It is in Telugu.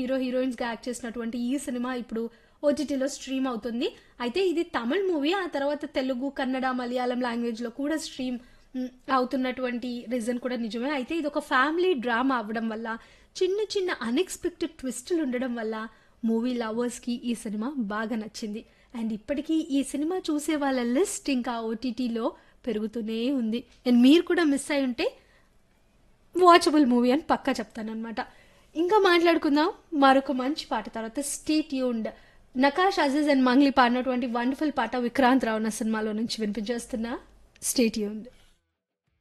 హీరో హీరోయిన్స్ గా యాక్ట్ చేసినటువంటి ఈ సినిమా ఇప్పుడు ఓటీటీలో స్ట్రీమ్ అవుతుంది అయితే ఇది తమిళ్ మూవీ ఆ తర్వాత తెలుగు కన్నడ మలయాళం లాంగ్వేజ్ లో కూడా స్ట్రీమ్ మ్, అవుతున్నటువంటి రీజన్ కూడా నిజమే అయితే ఇది ఒక ఫ్యామిలీ డ్రామా అవ్వడం వల్ల చిన్న చిన్న అన్ఎక్స్పెక్టెడ్ ట్విస్టులు ఉండడం వల్ల మూవీ లవర్స్ కి ఈ సినిమా బాగా నచ్చింది అండ్ ఇప్పటికీ ఈ సినిమా చూసే వాళ్ళ లిస్ట్ ఇంకా ఓటీటీలో పెరుగుతూనే ఉంది అండ్ మీరు కూడా మిస్ అయి ఉంటే వాచబుల్ మూవీ అని పక్కా చెప్తానమాట ఇంకా మాట్లాడుకుందాం మరొక మంచి పాట తర్వాత stay tuned Nakash Aziz and Mangli పాడినటువంటి వండర్ఫుల్ పాట విక్రాంత్ రావు నా సినిమాలో నుంచి వినిపించేస్తున్నా స్టే ట్యూన్డ్